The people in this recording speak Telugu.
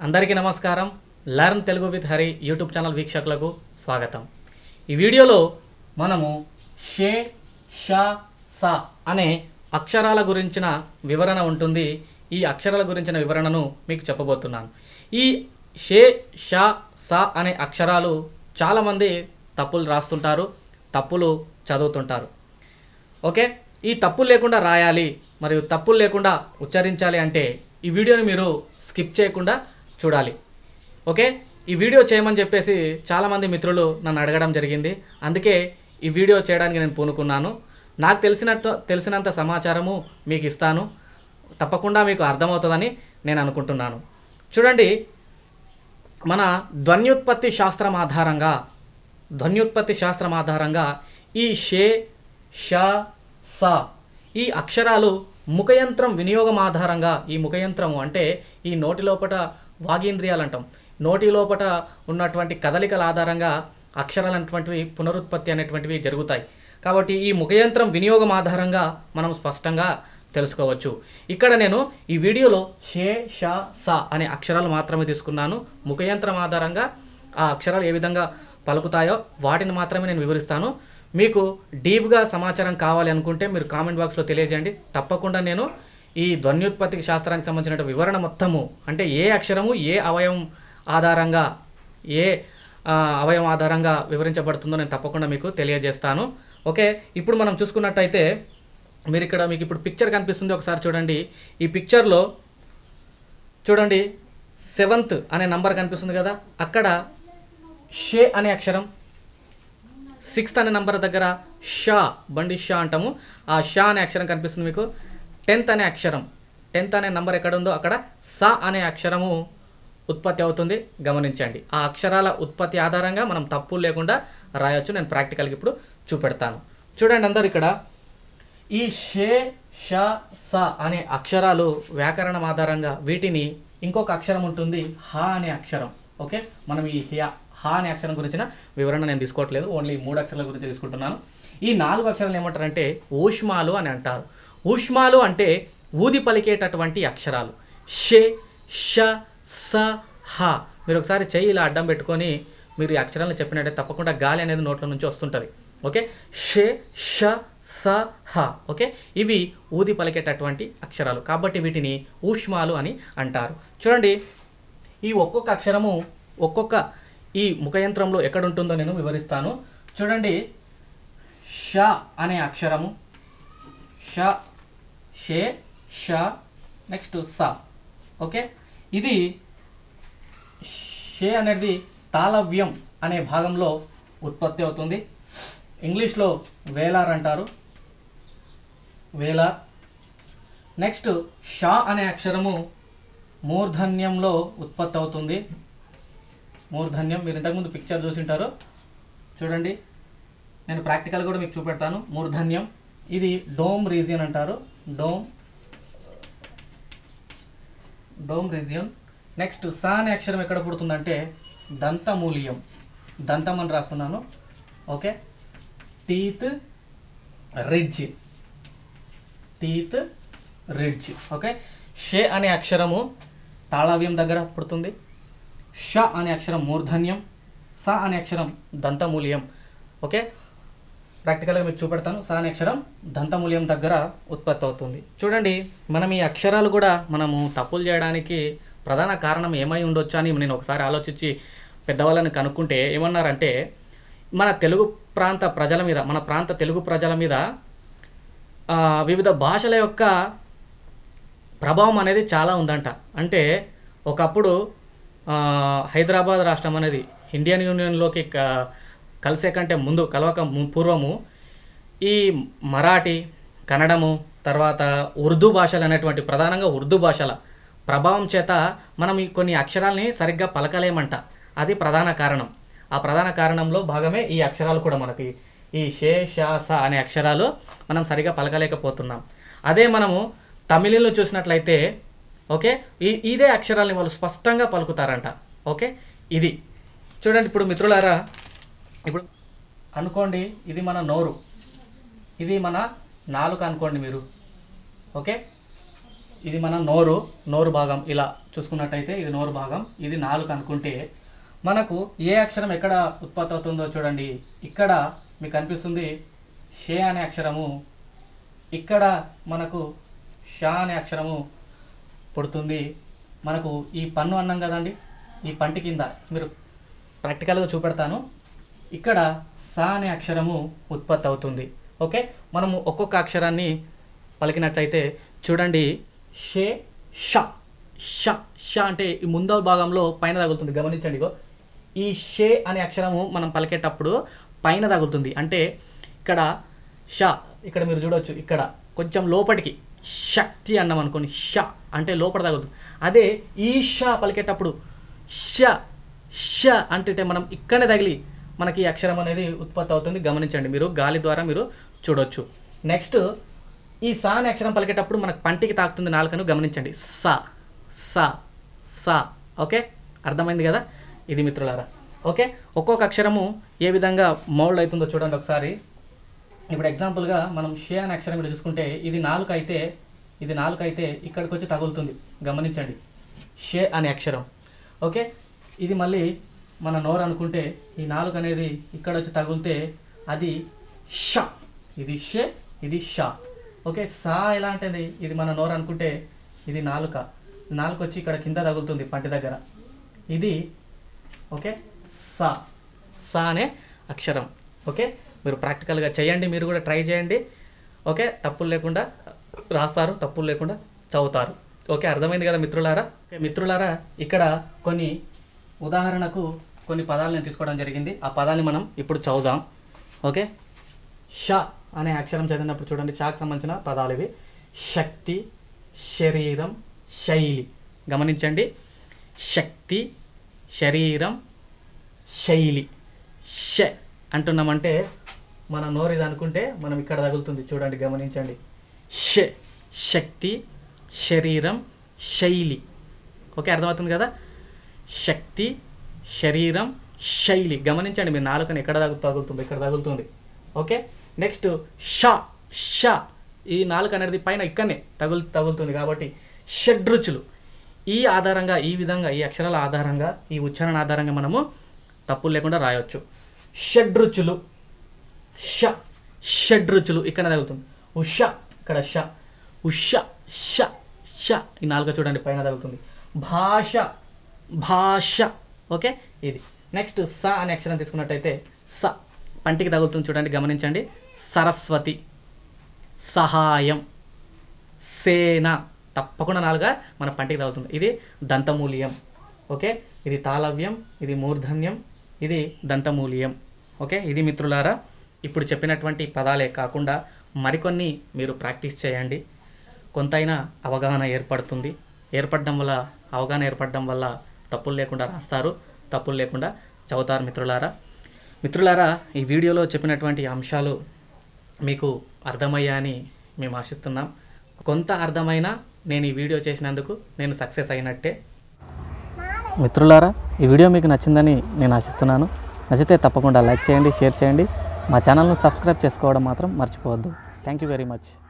అందరికీ నమస్కారం learn Telugu with Hari YouTube channel వీక్షకులకు స్వాగతం ఈ వీడియోలో మనము షే షా సా అనే అక్షరాల గురించిన వివరణ ఉంటుంది ఈ అక్షరాల గురించిన వివరణను మీకు చెప్పబోతున్నాను ఈ షే షా సా అనే అక్షరాలు చాలామంది తప్పులు రాస్తుంటారు తప్పులు చదువుతుంటారు ఓకే ఈ తప్పులు లేకుండా రాయాలి మరియు తప్పులు లేకుండా ఉచ్చరించాలి అంటే ఈ వీడియోని మీరు స్కిప్ చేయకుండా చూడాలి ఓకే ఈ వీడియో చేయమని చెప్పేసి చాలామంది మిత్రులు నన్ను అడగడం జరిగింది అందుకే ఈ వీడియో చేయడానికి నేను పూనుకున్నాను నాకు తెలిసినట్టు తెలిసినంత సమాచారము మీకు ఇస్తాను తప్పకుండా మీకు అర్థమవుతుందని నేను అనుకుంటున్నాను చూడండి మన ధ్వన్యుత్పత్తి శాస్త్రం ఆధారంగా ధ్వన్యుత్పత్తి శాస్త్రం ఆధారంగా ఈ షే ష స ఈ అక్షరాలు ముఖయంత్రం వినియోగం ఆధారంగా ఈ ముఖయంత్రము అంటే ఈ నోటి లోపట వాగేంద్రియాలు అంటాం నోటి లోపట ఉన్నటువంటి కదలికల ఆధారంగా అక్షరాలు అనేటువంటివి పునరుత్పత్తి అనేటువంటివి జరుగుతాయి కాబట్టి ఈ ముఖయంత్రం వినియోగం ఆధారంగా మనం స్పష్టంగా తెలుసుకోవచ్చు ఇక్కడ నేను ఈ వీడియోలో షే ష స అనే అక్షరాలు మాత్రమే తీసుకున్నాను ముఖయంత్రం ఆధారంగా ఆ అక్షరాలు ఏ విధంగా పలుకుతాయో వాటిని మాత్రమే నేను వివరిస్తాను మీకు డీప్గా సమాచారం కావాలి అనుకుంటే మీరు కామెంట్ బాక్స్లో తెలియజేయండి తప్పకుండా నేను ఈ ధ్వన్యుత్పత్తి శాస్త్రానికి సంబంధించిన వివరణ మొత్తము అంటే ఏ అక్షరము ఏ అవయవం ఆధారంగా ఏ ఆ, అవయవం ఆధారంగా వివరించబడుతుందో నేను తప్పకుండా మీకు తెలియజేస్తాను ఓకే ఇప్పుడు మనం చూసుకున్నట్టయితే మీరు ఇక్కడ మీకు ఇప్పుడు పిక్చర్ కనిపిస్తుంది ఒకసారి చూడండి ఈ పిక్చర్లో చూడండి సెవెంత్ అనే నంబర్ కనిపిస్తుంది కదా అక్కడ షే అనే అక్షరం సిక్స్త్ అనే నంబర్ దగ్గర షా బండి షా అంటాము ఆ షా అనే అక్షరం కనిపిస్తుంది మీకు టెన్త్ అనే అక్షరం టెన్త్ అనే నంబర్ ఎక్కడ ఉందో అక్కడ సా అనే అక్షరము ఉత్పత్తి అవుతుంది గమనించండి ఆ అక్షరాల ఉత్పత్తి ఆధారంగా మనం తప్పులు లేకుండా రాయొచ్చు నేను ప్రాక్టికల్గా ఇప్పుడు చూపెడతాను చూడండి అందరు ఇక్కడ ఈ షే ష స అనే అక్షరాలు వ్యాకరణం ఆధారంగా వీటిని ఇంకొక అక్షరం ఉంటుంది హ అనే అక్షరం ఓకే మనం ఈ హ్యా హ అనే అక్షరం గురించిన వివరణ నేను తీసుకోవట్లేదు ఓన్లీ మూడు అక్షరాల గురించి తీసుకుంటున్నాను ఈ నాలుగు అక్షరాలు ఏమంటారంటే ఊష్మాలు అని అంటారు ఊష్మాలు అంటే ఊది పలికేటటువంటి అక్షరాలు షే ష స హ మీరు ఒకసారి చెయ్యి ఇలా అడ్డం పెట్టుకొని మీరు ఈ అక్షరాలను చెప్పినట్టే తప్పకుండా గాలి అనేది నోట్ల నుంచి వస్తుంటుంది ఓకే షే ష స హ ఓకే ఇవి ఊది పలికేటటువంటి అక్షరాలు కాబట్టి వీటిని ఊష్మాలు అని అంటారు చూడండి ఈ ఒక్కొక్క అక్షరము ఒక్కొక్క ఈ ముఖయంత్రంలో ఎక్కడ ఉంటుందో నేను వివరిస్తాను చూడండి ష అనే అక్షరము ష షే ష నెక్స్ట్ స ఓకే ఇది షే అనేది తాళవ్యం అనే భాగంలో ఉత్పత్తి అవుతుంది ఇంగ్లీష్లో వేలార్ అంటారు వేలార్ నెక్స్ట్ షా అనే అక్షరము మూర్ధన్యంలో ఉత్పత్తి అవుతుంది మూర్ధన్యం మీరు ఇంతకుముందు పిక్చర్ చూసింటారు చూడండి నేను ప్రాక్టికల్ కూడా మీకు చూపెడతాను మూర్ధన్యం ఇది డోమ్ రీజియన్ అంటారు డోమ్ డోమ్ రీజియన్ నెక్స్ట్ సా అనే అక్షరం ఎక్కడ పుడుతుందంటే దంతమూలియం దంతం అని రాస్తున్నాను okay teeth ridge teeth ridge okay షే అనే అక్షరము తాళవ్యం దగ్గర పుడుతుంది ష అనే అక్షరం మూర్ధన్యం స అనే అక్షరం దంతమూల్యం ఓకే ప్రాక్టికల్గా మీకు చూపెడతాను స అనే అక్షరం దంతమూల్యం దగ్గర ఉత్పత్తి అవుతుంది చూడండి మనం ఈ అక్షరాలు కూడా మనము తప్పులు చేయడానికి ప్రధాన కారణం ఏమై ఉండొచ్చు అని నేను ఒకసారి ఆలోచించి పెద్దవాళ్ళని కనుక్కుంటే ఏమన్నారంటే మన తెలుగు ప్రాంత ప్రజల మీద మన ప్రాంత తెలుగు ప్రజల మీద ఆ, వివిధ భాషల యొక్క ప్రభావం అనేది చాలా ఉందంట అంటే ఒకప్పుడు ఆ, హైదరాబాద్ రాష్ట్రం అనేది ఇండియన్ యూనియన్లోకి క- కలిసే కంటే ముందు కలవక ము- పూర్వము ఈ మరాఠీ కన్నడము తర్వాత ఉర్దూ భాషలు అనేటువంటి ప్రధానంగా ఉర్దూ భాషల ప్రభావం చేత మనం ఈ కొన్ని అక్షరాల్ని సరిగ్గా పలకలేమంట అది ప్రధాన కారణం ఆ ప్రధాన కారణంలో భాగమే ఈ అక్షరాలు కూడా మనకి ఈ షే షా స అనే అక్షరాలు మనం సరిగా పలకలేకపోతున్నాం అదే మనము తమిళంలో చూసినట్లయితే ఓకే ఈ ఇదే అక్షరాల్ని వాళ్ళు స్పష్టంగా పలుకుతారంట ఓకే ఇది చూడండి ఇప్పుడు మిత్రులారా ఇప్పుడు అనుకోండి ఇది మన నోరు ఇది మన నాలుక అనుకోండి మీరు ఓకే ఇది మన నోరు నోరు భాగం ఇలా చూసుకున్నట్టయితే ఇది నోరు భాగం ఇది నాలుగు అనుకుంటే మనకు ఏ అక్షరం ఎక్కడ ఉత్పత్తి అవుతుందో చూడండి ఇక్కడ మీకు అనిపిస్తుంది షే అనే అక్షరము ఇక్కడ మనకు షా అనే అక్షరము పుడుతుంది మనకు ఈ పన్ను అన్నాం కదండి ఈ పంటి కింద మీరు ప్రాక్టికల్గా చూపెడతాను ఇక్కడ సా అనే అక్షరము ఉత్పత్తి అవుతుంది ఓకే మనము ఒక్కొక్క అక్షరాన్ని పలికినట్లయితే చూడండి షే ష ష ష అంటే ఈ ముందల భాగంలో పైన తగులుతుంది గమనించండి ఇగో ఈ షే అనే అక్షరము మనం పలికేటప్పుడు పైన తగులుతుంది అంటే ఇక్కడ ష ఇక్కడ మీరు చూడొచ్చు ఇక్కడ కొంచెం లోపటికి శక్తి అన్నాం అనుకోండి ష అంటే లోపల తగులుతుంది అదే ఈ ష పలికేటప్పుడు ష ష అంటే మనం ఇక్కడనే తగిలి మనకి ఈ అక్షరం అనేది ఉత్పత్తి అవుతుంది గమనించండి మీరు గాలి ద్వారా మీరు చూడొచ్చు నెక్స్ట్ ఈ సా అనే అక్షరం పలికేటప్పుడు మనకు పంటికి తాకుతుంది నాలుకను గమనించండి సా సా సా ఓకే అర్థమైంది కదా ఇది మిత్రులారా ఓకే ఒక్కొక్క అక్షరము ఏ విధంగా మౌల్డ్ అవుతుందో చూడండి ఒకసారి ఇప్పుడు ఎగ్జాంపుల్గా మనం షే అనే అక్షరం ఇక్కడ చూసుకుంటే ఇది నాలుక అయితే ఇది నాలుక అయితే ఇక్కడికి వచ్చి తగులుతుంది గమనించండి షే అనే అక్షరం ఓకే ఇది మళ్ళీ మన నోరు అనుకుంటే ఈ నాలుక అనేది ఇక్కడ వచ్చి తగిలితే అది ష ఇది షే ఇది షా ఓకే సా ఎలా అంటది ఇది మన నోరు అనుకుంటే ఇది నాలుక నాలుక వచ్చి ఇక్కడ కింద తగులుతుంది పంటి దగ్గర ఇది ఓకే సా సా అనే అక్షరం ఓకే మీరు ప్రాక్టికల్గా చేయండి మీరు కూడా ట్రై చేయండి ఓకే తప్పులు లేకుండా రాస్తారు తప్పులు లేకుండా చదువుతారు ఓకే అర్థమైంది కదా మిత్రులారా ఓకే మిత్రులారా ఇక్కడ కొన్ని ఉదాహరణకు కొన్ని పదాలు నేను తీసుకోవడం జరిగింది ఆ పదాన్ని మనం ఇప్పుడు చదువుదాం ఓకే ష అనే అక్షరం చదివినప్పుడు చూడండి షాకు సంబంధించిన పదాలు ఇవి శక్తి శరీరం శైలి గమనించండి శక్తి శరీరం శైలి ష అంటున్నామంటే మన నోరు ఇది అనుకుంటే మనం ఇక్కడ తగులుతుంది చూడండి గమనించండి ష శక్తి శరీరం శైలి ఓకే అర్థమవుతుంది కదా శక్తి శరీరం శైలి గమనించండి మీరు నాలుకని ఎక్కడ తగు తగులుతుంది ఇక్కడ తగులుతుంది ఓకే నెక్స్ట్ ష ష ఈ నాలుక అనేది పైన ఇక్కడనే తగులు తగులుతుంది కాబట్టి షడ్రుచులు ఈ ఆధారంగా ఈ విధంగా ఈ అక్షరాల ఆధారంగా ఈ ఉచ్చారణ ఆధారంగా మనము తప్పులు లేకుండా రాయొచ్చు షడ్రుచులు ష షడ్రుచులు ఇక్కడ తగులుతుంది ఉష ఇక్కడ ష ఉష ష ష ఈ నాలుక చూడండి పైన తగులుతుంది భాష భాష ఓకే ఇది నెక్స్ట్ స అనే అక్షరం తీసుకున్నట్టయితే స పంటికి తగులుతుంది చూడండి గమనించండి సరస్వతి సహాయం సేన తప్పకుండా నాలుగా మన పంటికి తగులుతుంది ఇది దంతమూలియం ఓకే ఇది తాళవ్యం ఇది మూర్ధన్యం ఇది దంతమూలియం ఓకే ఇది మిత్రులారా ఇప్పుడు చెప్పినటువంటి పదాలే కాకుండా మరికొన్ని మీరు ప్రాక్టీస్ చేయండి కొంతైనా అవగాహన ఏర్పడుతుంది ఏర్పడడం వల్ల అవగాహన ఏర్పడడం వల్ల తప్పులు లేకుండా రాస్తారు తప్పులు లేకుండా చదువుతారు మిత్రులారా మిత్రులారా ఈ వీడియోలో చెప్పినటువంటి అంశాలు మీకు అర్థమయ్యాయని మేము ఆశిస్తున్నాం కొంత అర్థమైనా నేను ఈ వీడియో చేసినందుకు నేను సక్సెస్ అయినట్టే మిత్రులారా ఈ వీడియో మీకు నచ్చిందని నేను ఆశిస్తున్నాను నచ్చితే తప్పకుండా లైక్ చేయండి షేర్ చేయండి మా ఛానల్ను సబ్స్క్రైబ్ చేసుకోవడం మాత్రం మర్చిపోవద్దు థ్యాంక్ యూ వెరీ మచ్